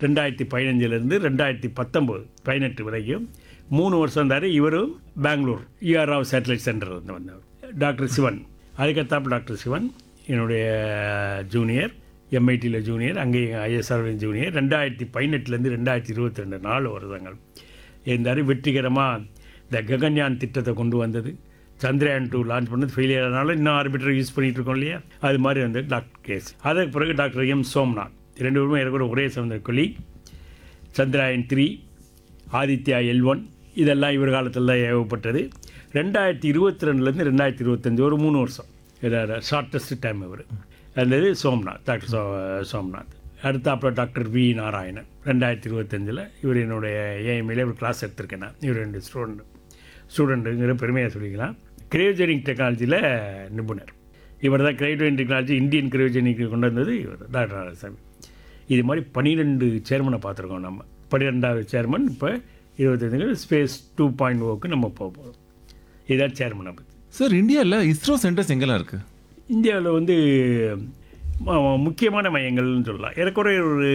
ரெண்டாயிரத்தி பதினஞ்சிலேருந்து ரெண்டாயிரத்தி பத்தொம்போது பதினெட்டு வரைக்கும் மூணு வருஷம் இருந்தார் இவரும் Bangalore U R Rao satellite centre இருந்து வந்தவர் டாக்டர் சிவன் அதுக்கத்தாப்பு டாக்டர் சிவன் என்னுடைய ஜூனியர் எம்ஐடியில் ஜூனியர் அங்கேயும் ஐஎஸ்ஆர்வின் ஜூனியர் ரெண்டாயிரத்தி பதினெட்டுலேருந்து ரெண்டாயிரத்தி இருபத்தி ரெண்டு நாலு வருடங்கள் இருந்தார் வெற்றிகரமாக இந்த ககன்யான் திட்டத்தை கொண்டு வந்தது சந்திரயான் டூ லான்ச் பண்ணது ஃபெயிலியர் ஆனாலும் இன்னும் ஆர்பிட்டர் யூஸ் பண்ணிட்டு இருக்கோம் இல்லையா அது மாதிரி வந்து டாக்டர் கேஸ் அதற்கு பிறகு டாக்டர் எம் சோம்நாத் ரெண்டு பேருமே எனக்கு ஒரே சமந்த கொலி Chandrayaan three Aditya L one இதெல்லாம் இவர் காலத்தில் தான் ஏவப்பட்டது ரெண்டாயிரத்தி இருபத்தி ரெண்டுலேருந்து ரெண்டாயிரத்தி இருபத்தஞ்சி ஒரு மூணு வருஷம் ஷார்ட்டஸ்ட் டைம் இவர் அந்த இது சோம்நாத் டாக்டர் சோ சோம்நாத் அடுத்தாப்புல டாக்டர் வி நாராயணன் ரெண்டாயிரத்தி இருபத்தஞ்சில் இவர் என்னுடைய ஏஎம்ஏல ஒரு கிளாஸ் எடுத்திருக்கேன் நான் இவர் ரெண்டு ஸ்டூடெண்ட் ஸ்டூடெண்ட்டுங்கிற பெருமையாக சொல்லிக்கலாம் கிரையோஜெனிக் டெக்னாலஜியில் நிபுணர் இவர் தான் கிரையோஜெனிக் டெக்னாலஜி இந்தியன் கிரையோஜெனிக் கொண்டு வந்தது இவர் டாக்டர் நாராயணசாமி இது மாதிரி பன்னிரெண்டு சேர்மனை பார்த்துருக்கோம் நம்ம பன்னிரெண்டாவது சேர்மன் இப்போ இருபத்தஞ்சுக்கு ஸ்பேஸ் டூ பாயிண்ட் ஓக்கு நம்ம போக போகிறோம் இதுதான் சேர்மனை பற்றி சார் இந்தியாவில் இஸ்ரோ சென்டர்ஸ் எங்கெல்லாம் இருக்கு இந்தியாவில் வந்து ம- முக்கியமான மையங்கள்னு சொல்லலாம் ஏறக்குறைய ஒரு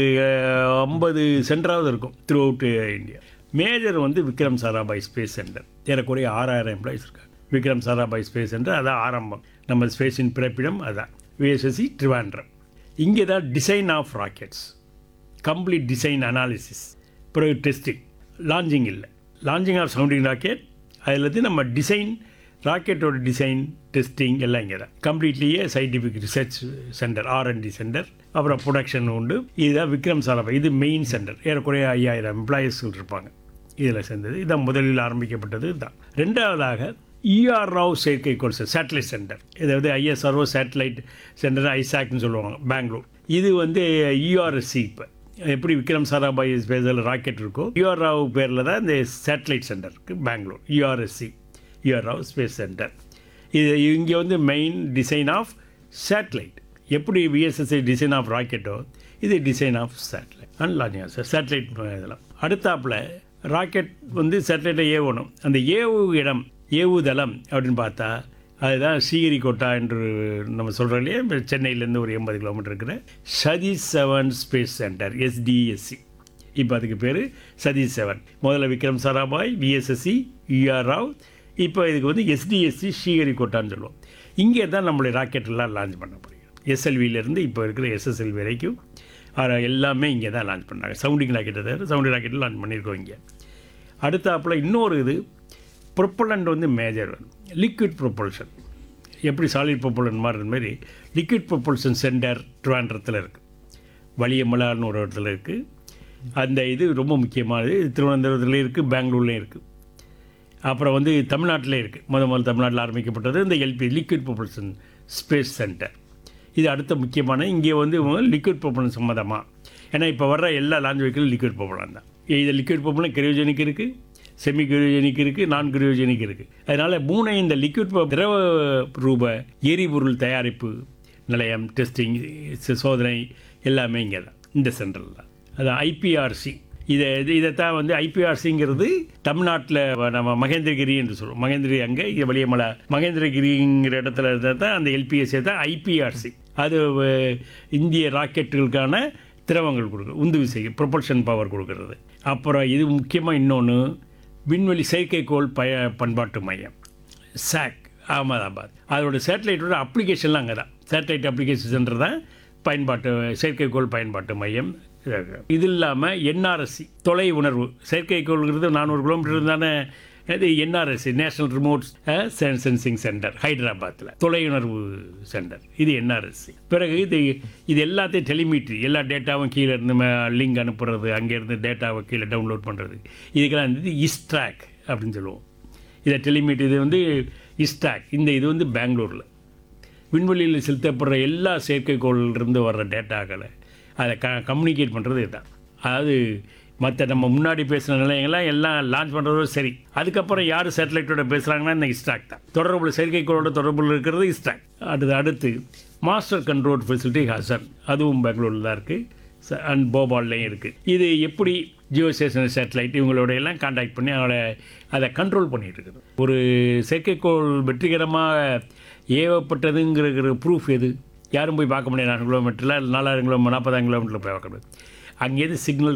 ஐம்பது சென்டராவது இருக்கும் த்ரூ அவுட் இந்தியா மேஜர் வந்து விக்ரம் சாராபாய் ஸ்பேஸ் சென்டர் ஏறக்குறைய ஆறாயிரம் எம்ப்ளாயிஸ் இருக்காங்க விக்ரம் சாராபாய் ஸ்பேஸ் சென்டர் அதான் ஆரம்பம் நம்ம ஸ்பேஸின் பிறப்பிடம் அதான் விஎஸ்எஸ்சி ட்ரிவாண்ட்ரம் இங்கே தான் design of rockets complete design analysis பிறகு டெஸ்டிங் லான்ச்சிங் இல்லை லான்ச்சிங் ஆஃப் சவுண்டிங் ராக்கெட் அதில் இருந்து நம்ம டிசைன் ராக்கெட்டோட டிசைன் டெஸ்டிங் எல்லாம் இங்கே தான் கம்ப்ளீட்லியே scientific research centre R and D centre அப்புறம் ப்ரொடக்ஷன் உண்டு இதுதான் விக்ரம் சாராபாய் இது மெயின் சென்டர் ஏறக்குறைய ஐயாயிரம் எம்ப்ளாயீஸ்கள் இருப்பாங்க இதில் சேர்ந்தது இதான் முதலில் ஆரம்பிக்கப்பட்டது தான் ரெண்டாவதாக இஆர் ராவ் செயற்கைக்கோள் சேட்டலைட் சென்டர் இது வந்து ஐஎஸ்ஆர்ஓ சேட்டலைட் சென்டர் ஐசாக்னு சொல்லுவாங்க பெங்களூர் இது வந்து இஆர்எஸ்சி இப்போ எப்படி விக்ரம் சாராபாய் ஸ்பேஸில் ராக்கெட் இருக்கோ யூஆர் ராவ் பேரில் தான் இந்த சேட்டலைட் சென்டர் இருக்குது Bangalore URSC U R Rao space centre இது இங்கே வந்து மெயின் டிசைன் ஆஃப் சேட்டலைட் எப்படி விஎஸ்எஸ்ஐ டிசைன் ஆஃப் ராக்கெட்டோ இது design of satellite and launching satellite இதெல்லாம் அடுத்தாப்புல ராக்கெட் வந்து சேட்டலைட்டை ஏவணும் அந்த ஏவு இடம் ஏவுதளம் அப்படின்னு பார்த்தா அதுதான் ஸ்ரீஹரிகோட்டா என்று நம்ம சொல்கிறோம் இல்லையா இப்ப சென்னையிலேருந்து ஒரு எண்பது கிலோமீட்டர் இருக்கிற Satish Dhawan space centre SDSC இப்போ அதுக்கு பேர் சதீஷ் செவன் முதல்ல விக்ரம் சாராபாய் விஎஸ்எஸ்சி யூஆர் ராவ் இப்போ இதுக்கு வந்து எஸ்டிஎஸ்சி ஸ்ரீஹரிகோட்டான்னு சொல்லுவோம் இங்கே தான் நம்மளுடைய ராக்கெட்டெல்லாம் லான்ச் பண்ண முடியும் எஸ்எல்வியிலேருந்து இப்போ இருக்கிற எஸ்எஸ்எல் வரைக்கும் ஆனா, எல்லாமே இங்கே தான் லான்ச் பண்ணாங்க சவுண்டிங் ராக்கெட்டை தவிர சவுண்டிங் ராக்கெட்டில் லான்ச் பண்ணியிருக்கோம் இங்கே அடுத்தாப்புல இன்னொரு இது ப்ரொப்பலண்ட் வந்து மேஜர் லிக்விட் ப்ரொப்பல்ஷன் எப்படி சாலிட் ப்ரொப்பலன் மாதிரி இருந்த மாதிரி லிக்விட் ப்ரொப்பல்ஷன் சென்டர் ட்ரிவாண்ட்ரத்தில் இருக்குது வலியமலான்னு ஒரு இடத்துல இருக்குது அந்த இது ரொம்ப முக்கியமானது இது திருவனந்தபுரத்துலேயும் இருக்குது பெங்களூர்லேயும் இருக்குது அப்புறம் வந்து தமிழ்நாட்டிலே இருக்குது முத முதல்ல தமிழ்நாட்டில் ஆரம்பிக்கப்பட்டது இந்த LP liquid propulsion space centre இது அடுத்த முக்கியமான இங்கே வந்து லிக்விட் ப்ரொப்பலன் சம்மந்தமாக ஏன்னா இப்போ வர்ற எல்லா லான்ச் வெஹிக்கிளும் லிக்விட் ப்ரொப்பலன் தான் இது லிக்விட் ப்ரொப்பலன் கிரியோஜெனிக் இருக்குது செமி கிரியோஜெனிக் இருக்குது நான் கிரியோஜெனிக் இருக்குது அதனால் மூணு இந்த லிக்விட் திரவ ரூப எரிபொருள் தயாரிப்பு நிலையம் டெஸ்டிங் சோதனை எல்லாமே இங்கே தான் இந்த சென்டரில் தான் அது ஐபிஆர்சி இதை இது இதைத்தான் வந்து ஐபிஆர்சிங்கிறது தமிழ்நாட்டில் நம்ம மகேந்திரகிரி என்று சொல்லுவோம் மகேந்திரகிரி அங்கே இங்கே வெளியமலை மகேந்திரகிரிங்கிற இடத்துல இருந்தால் தான் அந்த எல்பிஎஸ்சி தான் ஐபிஆர்சி அது அஹ், இந்திய ராக்கெட்டுகளுக்கான திரவங்கள் கொடுக்குறது உந்து விசை ப்ரொபல்ஷன் பவர் கொடுக்கறது அப்புறம் இது முக்கியமாக இன்னொன்று விண்வெளி செயற்கைக்கோள் பய பண்பாட்டு மையம் சாக் அகமதாபாத் அதோட சேட்டலைட்டோட அப்ளிகேஷன்லாம் அங்கே தான் சேட்டலைட் அப்ளிகேஷன் சென்டர் தான் பயன்பாட்டு செயற்கைக்கோள் பயன்பாட்டு மையம் இது இல்லாமல் என்ஆர்எஸ்சி தொலை உணர்வு செயற்கைக்கோள்ங்கிறது நானூறு கிலோமீட்டர் தானே இது NRSC national remote sensing centre ஹைதராபாத்தில் தொலையுணர்வு சென்டர் இது என்ஆர்எஸ்சி பிறகு இது இது எல்லாத்தையும் டெலிமீட்ரி எல்லா டேட்டாவும் கீழே இருந்து லிங்க் அனுப்புறது அங்கேருந்து டேட்டாவை கீழே டவுன்லோட் பண்ணுறது இதுக்கெல்லாம் வந்து இஸ்ட்ராக் அப்படின்னு சொல்லுவோம் இதை டெலிமீட் இது வந்து இஸ்டாக் இந்த இது வந்து பெங்களூரில் விண்வெளியில் செலுத்தப்படுற எல்லா செயற்கைக்கோளிலிருந்து வர்ற டேட்டாக்களை அதை க கம்யூனிகேட் பண்ணுறது இதுதான் அதாவது மற்ற நம்ம முன்னாடி பேசின நிலையங்கள்லாம் எல்லாம் லான்ச் பண்ணுறதோட சரி அதுக்கப்புறம் யார் சேட்டலைட்டோட பேசுகிறாங்கன்னா இந்த இஸ்டாக் தான் தொடர்புல செயற்கைக்கோளோட தொடர்புல இருக்கிறது இஸ்டாக் அடுத்து அடுத்து மாஸ்டர் கண்ட்ரோல் ஃபெசிலிட்டி ஹசன் அதுவும் பெங்களூரில் தான் இருக்குது அண்ட் போபால்லையும் இருக்குது இது எப்படி ஜியோ ஸ்டேஷன் சேட்டலைட் இவங்களோட எல்லாம் காண்டாக்ட் பண்ணி அவங்கள அதை கண்ட்ரோல் பண்ணிட்டு இருக்குது ஒரு செயற்கைக்கோள் வெற்றிகரமாக ஏவப்பட்டதுங்கிற ப்ரூஃப் எது யாரும் போய் பார்க்க முடியாது நாலு கிலோமீட்டரில் நாலாயிரம் கிலோமீட்டர் நாற்பதாயிரம் கிலோமீட்டரில் போய் பார்க்க முடியாது அங்கேருந்து சிக்னல்